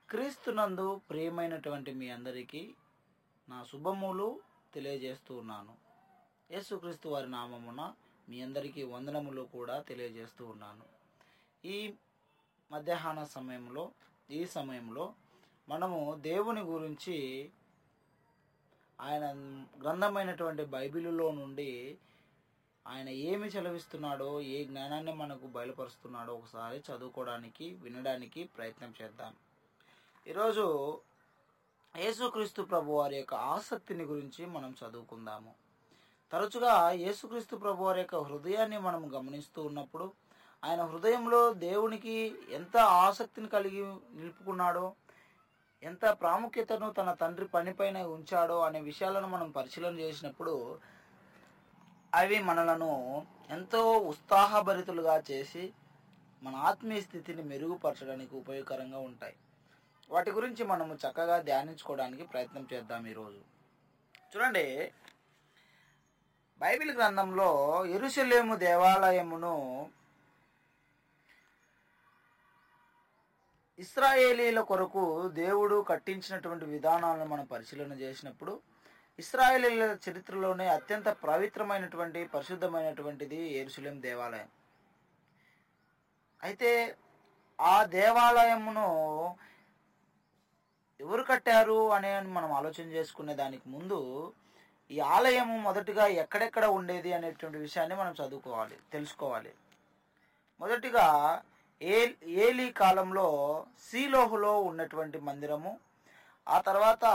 క్రీస్తునందు ప్రియమైనటువంటి మీ అందరికీ నా శుభములు తెలియజేస్తూ ఉన్నాను యేసుక్రీస్తు వారి నామమున మీ అందరికీ వందనములు కూడా తెలియజేస్తూ ఉన్నాను ఈ మధ్యాహ్న సమయంలో ఈ సమయంలో మనము దేవుని గురించి ఆయన గ్రంథమైనటువంటి బైబిలులో నుండి ఆయన ఏమి చదివిస్తున్నాడో ఏ జ్ఞానాన్ని మనకు బయలుపరుస్తున్నాడో ఒకసారి చదువుకోవడానికి వినడానికి ప్రయత్నం చేద్దాం ఈరోజు యేసుక్రీస్తు ప్రభు వారి యొక్క ఆసక్తిని గురించి మనం చదువుకుందాము తరచుగా యేసుక్రీస్తు ప్రభు వారి యొక్క హృదయాన్ని మనం గమనిస్తూ ఉన్నప్పుడు ఆయన హృదయంలో దేవునికి ఎంత ఆసక్తిని కలిగి నిలుపుకున్నాడో ఎంత ప్రాముఖ్యతను తన తండ్రి పనిపైన ఉంచాడో అనే విషయాలను మనం పరిశీలన చేసినప్పుడు అవి మనలను ఎంతో ఉత్సాహభరితులుగా చేసి మన ఆత్మీయ స్థితిని మెరుగుపరచడానికి ఉపయోగకరంగా ఉంటాయి వాటి గురించి మనము చక్కగా ధ్యానించుకోవడానికి ప్రయత్నం చేద్దాం ఈరోజు చూడండి బైబిల్ గ్రంథంలో ఎరుసలేము దేవాలయమును ఇస్రాయేలీల కొరకు దేవుడు కట్టించినటువంటి విధానాలను మనం పరిశీలన చేసినప్పుడు ఇస్రాయేలీల చరిత్రలోనే అత్యంత పవిత్రమైనటువంటి పరిశుద్ధమైనటువంటిది ఎరుసలేం దేవాలయం అయితే ఆ దేవాలయమును ఎవరు కట్టారు అనే మనం ఆలోచన చేసుకునే దానికి ముందు ఈ ఆలయము మొదటిగా ఎక్కడెక్కడ ఉండేది అనేటువంటి విషయాన్ని మనం చదువుకోవాలి తెలుసుకోవాలి మొదటిగా ఏ ఏలీ కాలంలో సీలోహులో ఉన్నటువంటి మందిరము ఆ తర్వాత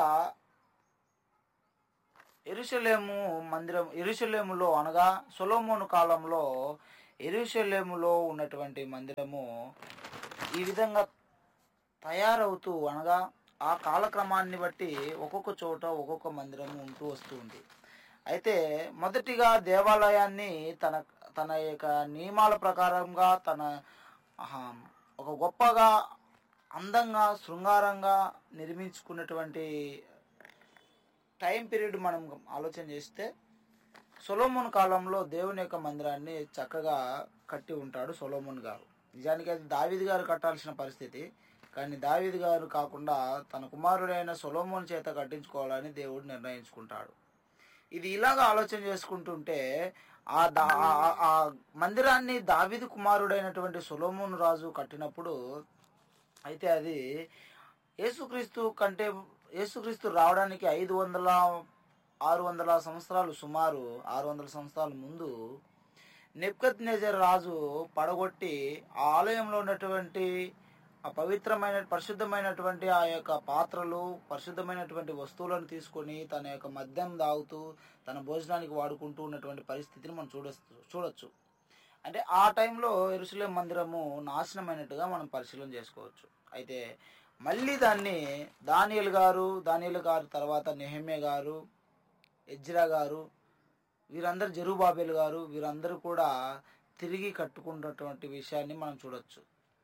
ఎరుషలేము మందిరం ఎరుషలేములో అనగా సొలోమోను కాలంలో ఎరుషలేములో ఉన్నటువంటి మందిరము ఈ విధంగా తయారవుతూ అనగా ఆ కాలక్రమాన్ని బట్టి ఒక్కొక్క చోట ఒక్కొక్క మందిరం ఉంటూ వస్తుంది అయితే మొదటిగా దేవాలయాన్ని తన తన యొక్క నియమాల ప్రకారంగా తన ఆహా, ఒక గొప్పగా అందంగా శృంగారంగా నిర్మించుకున్నటువంటి టైం పీరియడ్ మనం ఆలోచన చేస్తే సొలోమోన్ కాలంలో దేవుని యొక్క మందిరాన్ని చక్కగా కట్టి ఉంటాడు సొలోమోన్ గారు నిజానికి అది దావీద్ గారు కట్టాల్సిన పరిస్థితి కానీ దావీద్ గారు కాకుండా తన కుమారుడైన సొలోమోన్ చేత కట్టించుకోవాలని దేవుడు నిర్ణయించుకుంటాడు ఇది ఇలాగా ఆలోచన చేసుకుంటుంటే ఆ దా ఆ- ఆ మందిరాన్ని దావీదు కుమారుడైనటువంటి సొలోమోన్ రాజు కట్టినప్పుడు అయితే అది యేసుక్రీస్తు కంటే యేసుక్రీస్తు రావడానికి ఐదు వందల ఆరు వందల సంవత్సరాలు సుమారు ఆరు వందల సంవత్సరాల ముందు నెప్కత్ రాజు పడగొట్టి ఆ ఆలయంలో ఉన్నటువంటి ఆ పవిత్రమైన పరిశుద్ధమైనటువంటి ఆ యొక్క పాత్రలు పరిశుద్ధమైనటువంటి వస్తువులను తీసుకొని తన యొక్క మద్యం తాగుతూ తన భోజనానికి వాడుకుంటూ ఉన్నటువంటి పరిస్థితిని మనం చూడొచ్చు చూడొచ్చు అంటే ఆ టైంలో ఎరుసలేం మందిరము నాశనమైనట్టుగా మనం పరిశీలన చేసుకోవచ్చు అయితే మళ్ళీ దాన్ని దానియల్ గారు దానియల్ గారు తర్వాత నెహమ్య గారు ఎజ్రా గారు వీరందరూ జెరుబాబేల్ గారు వీరందరూ కూడా తిరిగి కట్టుకున్నటువంటి విషయాన్ని మనం చూడొచ్చు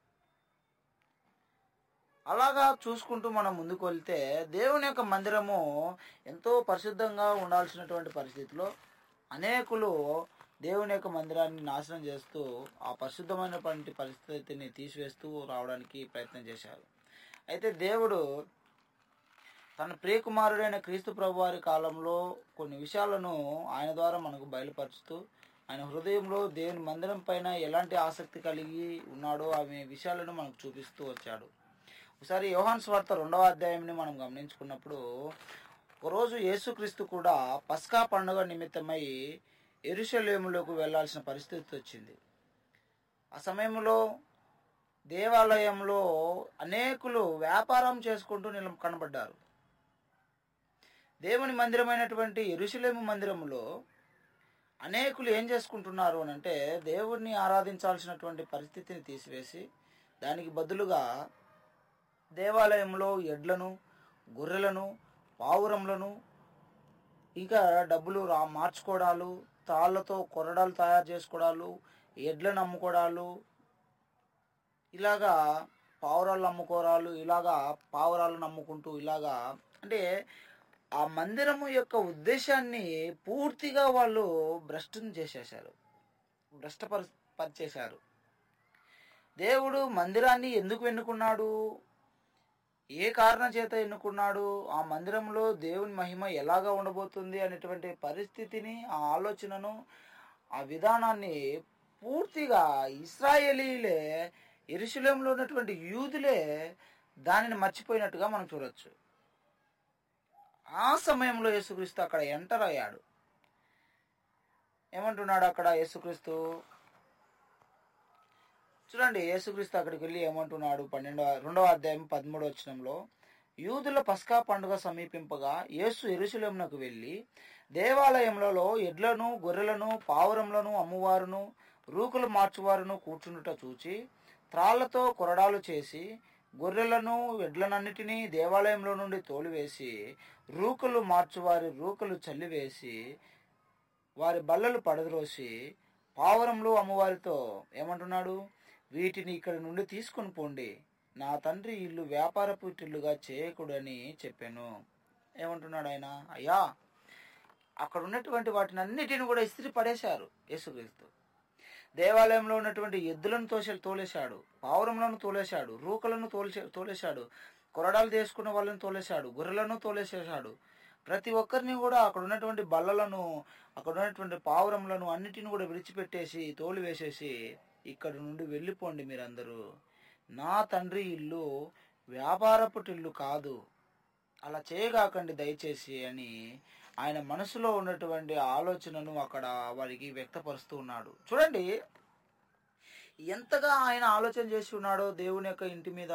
అలాగా చూసుకుంటూ మనం ముందుకు వెళ్తే దేవుని యొక్క మందిరము ఎంతో పరిశుద్ధంగా ఉండాల్సినటువంటి పరిస్థితిలో అనేకులు దేవుని యొక్క మందిరాన్ని నాశనం చేస్తూ ఆ పరిశుద్ధమైనటువంటి పరిస్థితిని తీసివేస్తూ రావడానికి ప్రయత్నం చేశారు అయితే దేవుడు తన ప్రియకుమారుడైన క్రీస్తు ప్రభు వారి కాలంలో కొన్ని విషయాలను ఆయన ద్వారా మనకు బయలుపరుస్తూ ఆయన హృదయంలో దేవుని మందిరం పైన ఎలాంటి ఆసక్తి కలిగి ఉన్నాడో ఆమె విషయాలను మనకు చూపిస్తూ వచ్చాడు ఒకసారి యోహాన్ స్వార్థ రెండవ అధ్యాయంని మనం గమనించుకున్నప్పుడు ఒకరోజు యేసుక్రీస్తు కూడా పస్కా పండుగ నిమిత్తమై ఎరుషలేములోకి వెళ్ళాల్సిన పరిస్థితి వచ్చింది ఆ సమయంలో దేవాలయంలో అనేకులు వ్యాపారం చేసుకుంటూ నిల కనబడ్డారు దేవుని మందిరమైనటువంటి ఎరుషలేము మందిరములో అనేకులు ఏం చేసుకుంటున్నారు అని అంటే దేవుడిని ఆరాధించాల్సినటువంటి పరిస్థితిని తీసివేసి దానికి బదులుగా దేవాలయంలో ఎడ్లను గొర్రెలను పావురములను ఇంకా డబ్బులు రా మార్చుకోవడాలు తాళ్ళతో కొరడాలు తయారు చేసుకోవడాలు ఎడ్లను అమ్ముకోవడాలు ఇలాగా పావురాలు అమ్ముకోరాలు ఇలాగా పావురాలను అమ్ముకుంటూ ఇలాగా అంటే ఆ మందిరము యొక్క ఉద్దేశాన్ని పూర్తిగా వాళ్ళు భ్రష్టం చేసేశారు భ్రష్టపరి పరిచేశారు దేవుడు మందిరాన్ని ఎందుకు ఎన్నుకున్నాడు ఏ కారణం చేత ఎన్నుకున్నాడు ఆ మందిరంలో దేవుని మహిమ ఎలాగా ఉండబోతుంది అనేటువంటి పరిస్థితిని ఆ ఆలోచనను ఆ విధానాన్ని పూర్తిగా ఇస్రాయేలీలే ఎరుశలేంలో ఉన్నటువంటి యూదులే దానిని మర్చిపోయినట్టుగా మనం చూడొచ్చు ఆ సమయంలో యేసుక్రీస్తు అక్కడ ఎంటర్ అయ్యాడు ఏమంటున్నాడు అక్కడ యేసుక్రీస్తు చూడండి యేసుక్రీస్తు అక్కడికి వెళ్ళి ఏమంటున్నాడు పన్నెండవ రెండవ అధ్యాయం పదమూడవ వచనంలో యూదుల పస్కా పండుగ సమీపింపగా యేసు ఎరుశలేమునకు వెళ్ళి దేవాలయములలో ఎడ్లను గొర్రెలను పావురములను అమ్మువారును రూకులు మార్చువారును కూర్చుండుట చూచి త్రాళ్లతో కొరడాలు చేసి గొర్రెలను ఎడ్లనన్నిటినీ దేవాలయంలో నుండి తోలివేసి రూకలు మార్చువారి రూకలు చల్లివేసి వారి బల్లలు పడద్రోసి పావురంలో అమ్మవారితో ఏమంటున్నాడు వీటిని ఇక్కడ నుండి తీసుకొని పోండి నా తండ్రి ఇల్లు వ్యాపారపు ఇల్లుగా చేయకూడని చెప్పాను ఏమంటున్నాడు ఆయన అయ్యా అక్కడ ఉన్నటువంటి వాటిని అన్నిటిని కూడా ఇస్త్రీ పడేశారు యేసుక్రీస్తు దేవాలయంలో ఉన్నటువంటి ఎద్దులను తోసే తోలేశాడు పావురములను తోలేశాడు రూకలను తోలే తోలేశాడు కొరడాలు తీసుకున్న వాళ్ళని తోలేశాడు గొర్రెలను తోలేసేశాడు ప్రతి ఒక్కరిని కూడా అక్కడ ఉన్నటువంటి బల్లలను అక్కడ ఉన్నటువంటి పావురములను అన్నిటిని కూడా విడిచిపెట్టేసి తోలు వేసేసి ఇక్కడ నుండి వెళ్ళిపోండి మీరందరూ నా తండ్రి ఇల్లు వ్యాపారపు ఇల్లు కాదు అలా చేయగాకండి దయచేసి అని ఆయన మనసులో ఉన్నటువంటి ఆలోచనను అక్కడ వారికి వ్యక్తపరుస్తూ ఉన్నాడు చూడండి ఎంతగా ఆయన ఆలోచన చేసి ఉన్నాడో దేవుని యొక్క ఇంటి మీద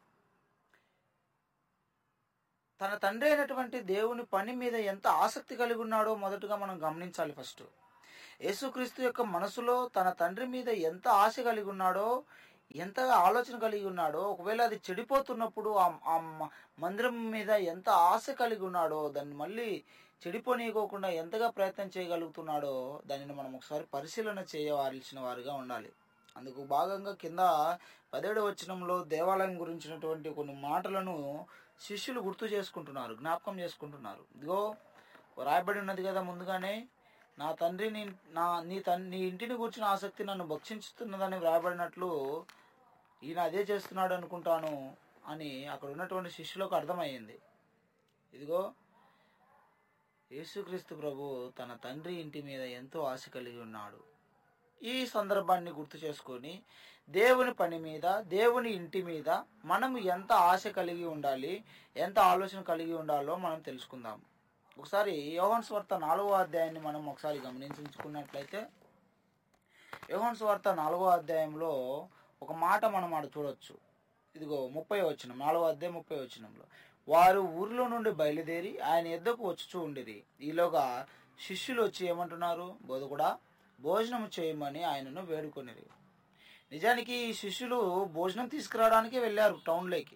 తన తండ్రి అయినటువంటి దేవుని పని మీద ఎంత ఆసక్తి కలిగి ఉన్నాడో మొదటగా మనం గమనించాలి ఫస్ట్ యేసుక్రీస్తు యొక్క మనసులో తన తండ్రి మీద ఎంత ఆశ కలిగి ఉన్నాడో ఎంతగా ఆలోచన కలిగి ఉన్నాడో ఒకవేళ అది చెడిపోతున్నప్పుడు ఆ- ఆ మ- మందిరం మీద ఎంత ఆశ కలిగి ఉన్నాడో దాన్ని మళ్ళీ చెడిపోనీయకోకుండా ఎంతగా ప్రయత్నం చేయగలుగుతున్నాడో దానిని మనం ఒకసారి పరిశీలన చేయవలసిన వారుగా ఉండాలి అందుకు భాగంగా కింద పదిహేడు వచనంలో దేవాలయం గురించినటువంటి కొన్ని మాటలను శిష్యులు గుర్తు చేసుకుంటున్నారు జ్ఞాపకం చేసుకుంటున్నారు ఇదిగో రాయబడి ఉన్నది కదా ముందుగానే నా తండ్రి నీ నా నీ తన్ నీ ఇంటిని కూర్చున్న ఆసక్తి నన్ను భక్షించుతున్నదని వ్రాయబడినట్లు ఈయన అదే చేస్తున్నాడు అనుకుంటాను అని అక్కడ ఉన్నటువంటి శిష్యులకు అర్థమయ్యింది ఇదిగో యేసుక్రీస్తు ప్రభు తన తండ్రి ఇంటి మీద ఎంతో ఆశ కలిగి ఉన్నాడు ఈ సందర్భాన్ని గుర్తు చేసుకొని దేవుని పని మీద దేవుని ఇంటి మీద మనం ఎంత ఆశ కలిగి ఉండాలి ఎంత ఆలోచన కలిగి ఉండాలో మనం తెలుసుకుందాం ఒకసారి యోహన్ స్వార్త నాలుగో అధ్యాయాన్ని మనం ఒకసారి గమనించుకున్నట్లయితే యోహన్ స్వార్త నాలుగో అధ్యాయంలో ఒక మాట మనం ఆడ చూడొచ్చు ఇదిగో ముప్పై వచ్చిన నాలుగో అధ్యాయం ముప్పై వచ్చినంలో వారు ఊర్లో నుండి బయలుదేరి ఆయన ఎద్దకు వచ్చుచూ ఉండిరి ఈలోగా శిష్యులు వచ్చి ఏమంటున్నారు బోధకుడా భోజనం చేయమని ఆయనను వేడుకొనిరి నిజానికి ఈ శిష్యులు భోజనం తీసుకురావడానికి వెళ్ళారు టౌన్లోకి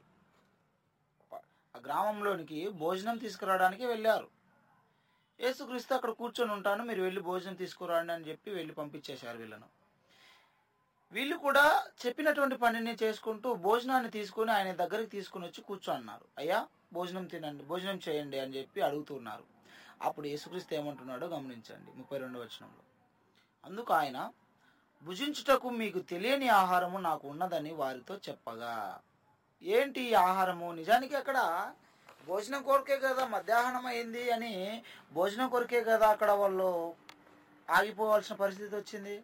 ఆ గ్రామంలోనికి భోజనం తీసుకురావడానికి వెళ్ళారు యేసుక్రీస్తు అక్కడ కూర్చొని ఉంటాను మీరు వెళ్ళి భోజనం తీసుకురండి అని చెప్పి వెళ్ళి పంపించేశారు వీళ్ళను వీళ్ళు కూడా చెప్పినటువంటి పనిని చేసుకుంటూ భోజనాన్ని తీసుకుని ఆయన దగ్గరికి తీసుకుని వచ్చి కూర్చో అన్నారు అయ్యా భోజనం తినండి భోజనం చేయండి అని చెప్పి అడుగుతున్నారు అప్పుడు యేసుక్రీస్తు ఏమంటున్నాడో గమనించండి ముప్పై రెండవ వచనంలో అందుకు ఆయన భుజించుటకు మీకు తెలియని ఆహారము నాకు ఉన్నదని వారితో చెప్పగా ఏంటి ఈ ఆహారము నిజానికి అక్కడ భోజనం కొరకే కదా మధ్యాహ్నం అయింది అని భోజనం కొరకే కదా అక్కడ వాళ్ళు ఆగిపోవాల్సిన పరిస్థితి వచ్చింది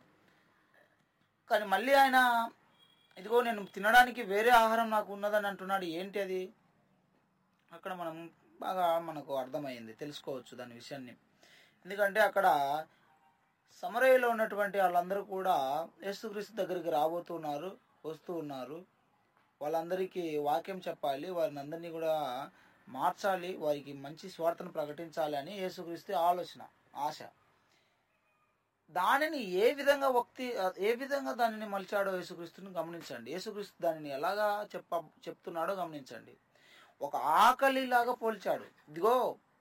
కానీ మళ్ళీ ఆయన ఇదిగో నేను తినడానికి వేరే ఆహారం నాకు ఉన్నదని అంటున్నాడు ఏంటి అది అక్కడ మనం బాగా మనకు అర్థమైంది తెలుసుకోవచ్చు దాని విషయాన్ని ఎందుకంటే అక్కడ సమరయ్యలో ఉన్నటువంటి వాళ్ళందరూ కూడా యేసుక్రీస్తు దగ్గరికి రాబోతున్నారు వస్తూ ఉన్నారు వాళ్ళందరికీ వాక్యం చెప్పాలి వారిని అందరినీ కూడా మార్చాలి వారికి మంచి స్వార్థను ప్రకటించాలి అని యేసుక్రీస్తు ఆలోచన ఆశ దానిని ఏ విధంగా వ్యక్తి ఏ విధంగా దానిని మలిచాడో యేసుక్రీస్తుని గమనించండి యేసుక్రీస్తు దానిని ఎలాగా చెప్ప చెప్తున్నాడో గమనించండి ఒక ఆకలిలాగా పోల్చాడు ఇదిగో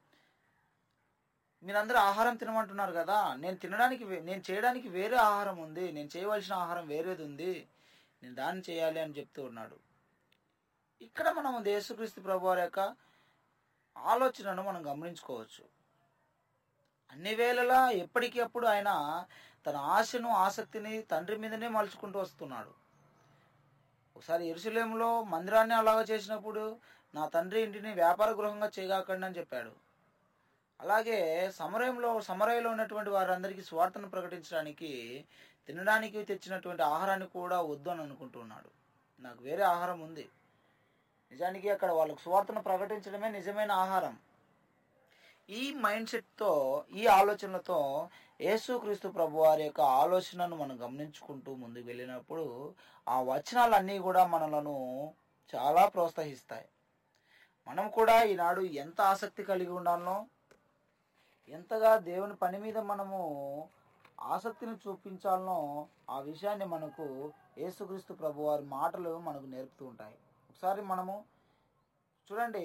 మీరందరూ ఆహారం తినమంటున్నారు కదా నేను తినడానికి వే- నేను చేయడానికి వేరే ఆహారం ఉంది నేను చేయవలసిన ఆహారం వేరేది ఉంది నేను దాన్ని చేయాలి అని చెప్తూ ఉన్నాడు ఇక్కడ మనం యేసుక్రీస్తు ప్రభు వారి యొక్క ఆలోచనను మనం గమనించుకోవచ్చు అన్ని వేళలా ఎప్పటికీ అప్పుడు ఆయన తన ఆశను ఆసక్తిని తండ్రి మీదనే మలుచుకుంటూ వస్తున్నాడు ఒకసారి ఎరుసలేంలో మందిరాన్ని అలాగా చేసినప్పుడు నా తండ్రి ఇంటిని వ్యాపార గృహంగా చేయగాకండి అని చెప్పాడు అలాగే సమరయంలో సమరయలో ఉన్నటువంటి వారందరికీ స్వార్థను ప్రకటించడానికి తినడానికి తెచ్చినటువంటి ఆహారాన్ని కూడా వద్దు అని అనుకుంటున్నాడు నాకు వేరే ఆహారం ఉంది నిజానికి అక్కడ వాళ్ళకు స్వార్థను ప్రకటించడమే నిజమైన ఆహారం ఈ మైండ్ సెట్తో ఈ ఆలోచనలతో యేసుక్రీస్తు ప్రభు వారి యొక్క ఆలోచనను మనం గమనించుకుంటూ ముందుకు వెళ్ళినప్పుడు ఆ వచనాలన్నీ కూడా మనలను చాలా ప్రోత్సహిస్తాయి మనం కూడా ఈనాడు ఎంత ఆసక్తి కలిగి ఉండాలనో ఎంతగా దేవుని పని మీద మనము ఆసక్తిని చూపించాలనో ఆ విషయాన్ని మనకు యేసుక్రీస్తు ప్రభు వారి మాటలు మనకు నేర్పుతూ ఉంటాయి ఒకసారి మనము చూడండి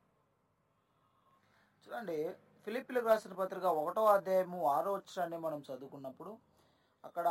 చూడండి ఫిలిపిలకు రాసిన పత్రిక ఒకటో అధ్యాయము ఆరో వచ్చాన్ని మనం చదువుకున్నప్పుడు అక్కడ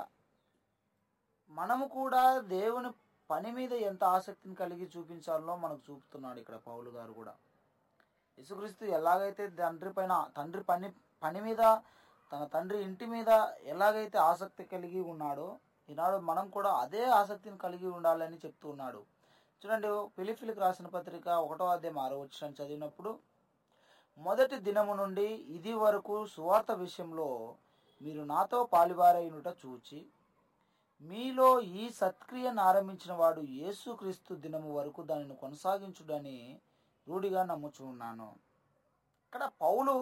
మనము కూడా దేవుని పని మీద ఎంత ఆసక్తిని కలిగి చూపించాలో మనకు చూపుతున్నాడు ఇక్కడ పౌలు గారు కూడా యేసుక్రీస్తు ఎలాగైతే తండ్రి పైన తండ్రి పని పని మీద తన తండ్రి ఇంటి మీద ఎలాగైతే ఆసక్తి కలిగి ఉన్నాడో ఈనాడు మనం కూడా అదే ఆసక్తిని కలిగి ఉండాలని చెప్తూ ఉన్నాడు చూడండి పిలిఫిలికి రాసిన పత్రిక ఒకటో అధ్యాయం ఆరో వచ్చిన చదివినప్పుడు మొదటి దినము నుండి ఇది వరకు సువార్త విషయంలో మీరు నాతో పాలివారైనట చూచి మీలో ఈ సత్క్రియను ఆరంభించిన వాడు యేసుక్రీస్తు దినము వరకు దానిని కొనసాగించుడని రూఢిగా నమ్ముచున్నాను ఇక్కడ పౌలు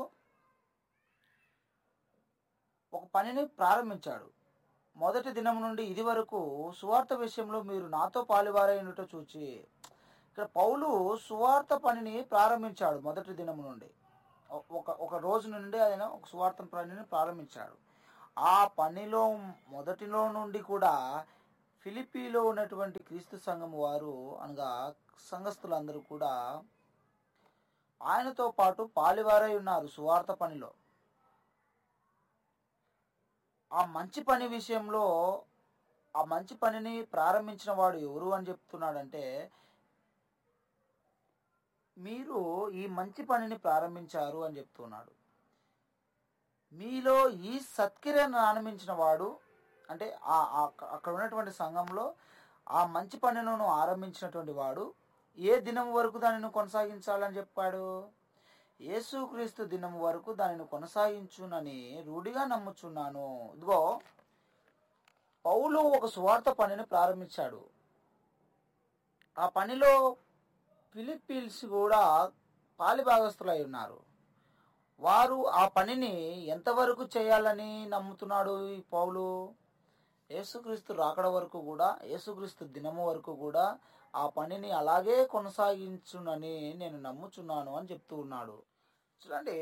ఒక పనిని ప్రారంభించాడు మొదటి దినం నుండి ఇది వరకు సువార్త విషయంలో మీరు నాతో పాలివారైనట చూచి ఇక్కడ పౌలు సువార్త పనిని ప్రారంభించాడు మొదటి దినం నుండి ఒక ఒక రోజు నుండి ఆయన ఒక సువార్త పనిని ప్రారంభించాడు ఆ పనిలో మొదటిలో నుండి కూడా ఫిలిపీలో ఉన్నటువంటి క్రీస్తు సంఘం వారు అనగా సంఘస్థులందరూ కూడా ఆయనతో పాటు పాలివారై ఉన్నారు సువార్త పనిలో ఆ మంచి పని విషయంలో ఆ మంచి పనిని ప్రారంభించిన వాడు ఎవరు అని చెప్తున్నాడంటే మీరు ఈ మంచి పనిని ప్రారంభించారు అని చెప్తున్నాడు మీలో ఈ సత్క్రియను ఆరంభించిన వాడు అంటే ఆ అక్కడ ఉన్నటువంటి సంఘంలో ఆ మంచి పనిను ఆరంభించినటువంటి వాడు ఏ దినం వరకు దానిని కొనసాగించాలని చెప్పాడు యేసుక్రీస్తు దినం వరకు దానిని కొనసాగించునని రూఢిగా నమ్ముచున్నాను ఇదిగో పౌలు ఒక సువార్త పనిని ప్రారంభించాడు ఆ పనిలో ఫిలిప్పీన్స్ కూడా పాలిభాగస్తులై ఉన్నారు వారు ఆ పనిని ఎంతవరకు చేయాలని నమ్ముతున్నాడు ఈ పౌలు యేసుక్రీస్తు రాకడ వరకు కూడా యేసుక్రీస్తు దినము వరకు కూడా ఆ పనిని అలాగే కొనసాగించునని నేను నమ్ముచున్నాను అని చెప్తూ ఉన్నాడు చూడండి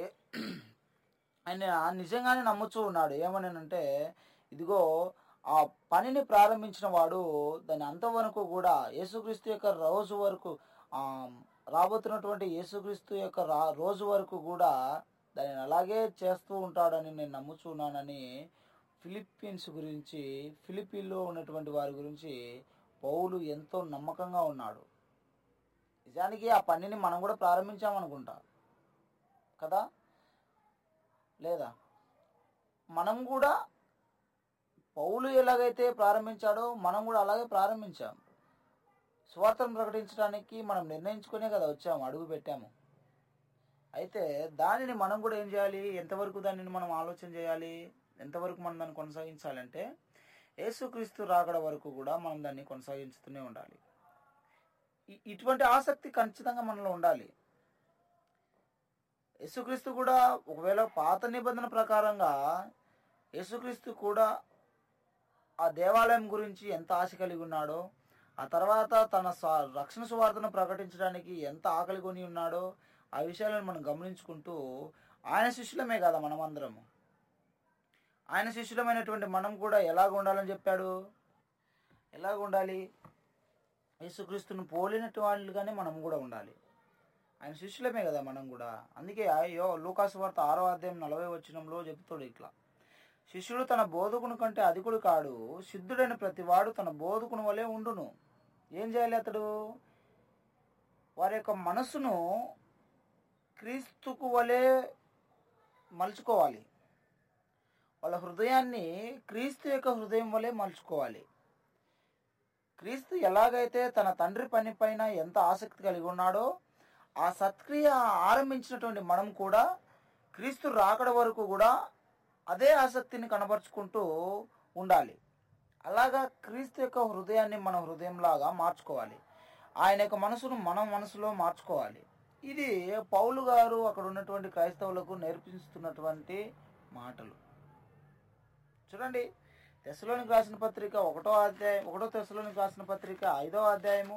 ఆయన నిజంగానే నమ్ముచూ ఉన్నాడు ఏమనంటే ఇదిగో ఆ పనిని ప్రారంభించిన వాడు దాని అంతవరకు కూడా యేసుక్రీస్తు యొక్క రోజు వరకు రాబోతున్నటువంటి యేసుక్రీస్తు యొక్క రా రోజు వరకు కూడా దానిని అలాగే చేస్తూ ఉంటాడని నేను నమ్ముచున్నానని ఫిలిప్పీన్స్ గురించి ఫిలిపీన్లో ఉన్నటువంటి వారి గురించి పౌలు ఎంతో నమ్మకంగా ఉన్నాడు నిజానికి ఆ పనిని మనం కూడా ప్రారంభించామనుకుంటా కదా లేదా మనం కూడా పౌలు ఎలాగైతే ప్రారంభించాడో మనం కూడా అలాగే ప్రారంభించాం స్వార్థం ప్రకటించడానికి మనం నిర్ణయించుకునే కదా వచ్చాము అడుగు పెట్టాము అయితే దానిని మనం కూడా ఏం చేయాలి ఎంతవరకు దానిని మనం ఆలోచన చేయాలి ఎంతవరకు మనం దాన్ని కొనసాగించాలంటే యేసుక్రీస్తు రాకడ వరకు కూడా మనం దాన్ని కొనసాగించుతూనే ఉండాలి ఇటువంటి ఆసక్తి ఖచ్చితంగా మనలో ఉండాలి యేసుక్రీస్తు కూడా ఒకవేళ పాత నిబంధన ప్రకారంగా యేసుక్రీస్తు కూడా ఆ దేవాలయం గురించి ఎంత ఆశ కలిగి ఉన్నాడో ఆ తర్వాత తన రక్షణ సువార్తను ప్రకటించడానికి ఎంత ఆకలి కొని ఉన్నాడో ఆ విషయాలను మనం గమనించుకుంటూ ఆయన శిష్యులమే కదా మనమందరము ఆయన శిష్యులమైనటువంటి మనం కూడా ఎలాగ ఉండాలని చెప్పాడు ఎలాగ ఉండాలి యేసుక్రీస్తును పోలినట్టు వాళ్ళుగానే మనం కూడా ఉండాలి ఆయన శిష్యులమే కదా మనం కూడా అందుకే అయ్యో లూకాసు వార్త ఆరో అధ్యాయం నలభై వచ్చినంలో చెప్తాడు ఇట్లా శిష్యుడు తన బోధకుని కంటే అధికుడు కాడు సిద్ధుడైన ప్రతివాడు తన బోధకుని వలె ఉండును ఏం చేయాలి అతడు వారి యొక్క మనసును క్రీస్తుకు వలె మలుచుకోవాలి వాళ్ళ హృదయాన్ని క్రీస్తు యొక్క హృదయం వలె మలుచుకోవాలి క్రీస్తు ఎలాగైతే తన తండ్రి పని పైన ఎంత ఆసక్తి కలిగి ఉన్నాడో ఆ సత్క్రియ ఆరంభించినటువంటి మనం కూడా క్రీస్తు రాకడ వరకు కూడా అదే ఆసక్తిని కనబరుచుకుంటూ ఉండాలి అలాగా క్రీస్తు యొక్క హృదయాన్ని మన హృదయంలాగా మార్చుకోవాలి ఆయన యొక్క మనసును మనం మనసులో మార్చుకోవాలి ఇది పౌలు గారు అక్కడ ఉన్నటువంటి క్రైస్తవులకు నేర్పిస్తున్నటువంటి మాటలు చూడండి తెశలోనికి రాసిన పత్రిక ఒకటో అధ్యాయం ఒకటో తెశలోనికి రాసిన పత్రిక ఐదో అధ్యాయము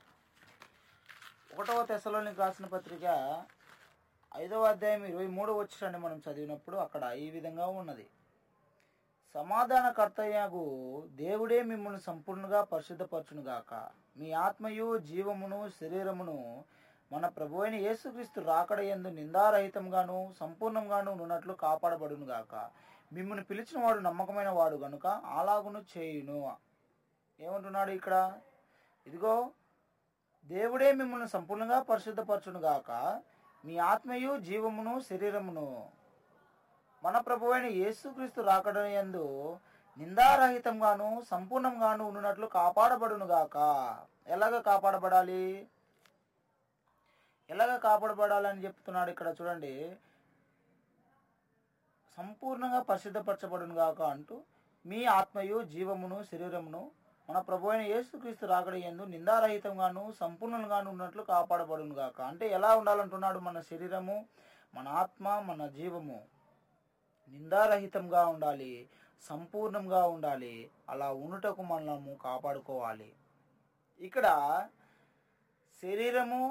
ఒకటవ తెశలోనికి రాసిన పత్రిక ఐదవ అధ్యాయం ఇరవై మూడో వచ్చినండి మనం చదివినప్పుడు అక్కడ ఈ విధంగా ఉన్నది సమాధానకర్తయ్యగు దేవుడే మిమ్మల్ని సంపూర్ణంగా పరిశుద్ధపరచునుగాక మీ ఆత్మయు జీవమును శరీరమును మన ప్రభు అయిన యేసుక్రీస్తు రాకడ యందు నిందారహితంగాను సంపూర్ణంగాను ఉన్నట్లు కాపాడబడునుగాక మిమ్మల్ని పిలిచిన వాడు నమ్మకమైన వాడు గనుక అలాగును చేయును ఏమంటున్నాడు ఇక్కడ ఇదిగో దేవుడే మిమ్మల్ని సంపూర్ణంగా పరిశుద్ధపరచునుగాక మీ ఆత్మయు జీవమును శరీరమును మన ప్రభు అయిన యేసుక్రీస్తు రాకడ యందు నిందారహితంగాను సంపూర్ణంగాను ఉన్నట్లు కాపాడబడునుగాక ఎలాగ కాపాడబడాలి ఎలాగ కాపాడబడాలని చెప్తున్నాడు ఇక్కడ చూడండి సంపూర్ణంగా పరిశుద్ధపరచబడును గాక అంటూ మీ ఆత్మయు జీవమును శరీరమును మన ప్రభు అయిన యేసుక్రీస్తు రాకడ ఎందు నిందారహితంగాను సంపూర్ణంగాను ఉన్నట్లు కాపాడబడును గాక అంటే ఎలా ఉండాలంటున్నాడు మన శరీరము మన ఆత్మ మన జీవము నిందారహితంగా ఉండాలి సంపూర్ణంగా ఉండాలి అలా ఉండుటకు మనము కాపాడుకోవాలి ఇక్కడ శరీరము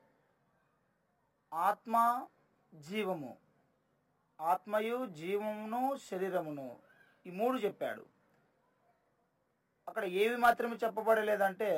ఆత్మ జీవము ఆత్మయు జీవమును శరీరమును ఈ మూడు చెప్పాడు అక్కడ ఏవి మాత్రమే చెప్పబడలేదంటే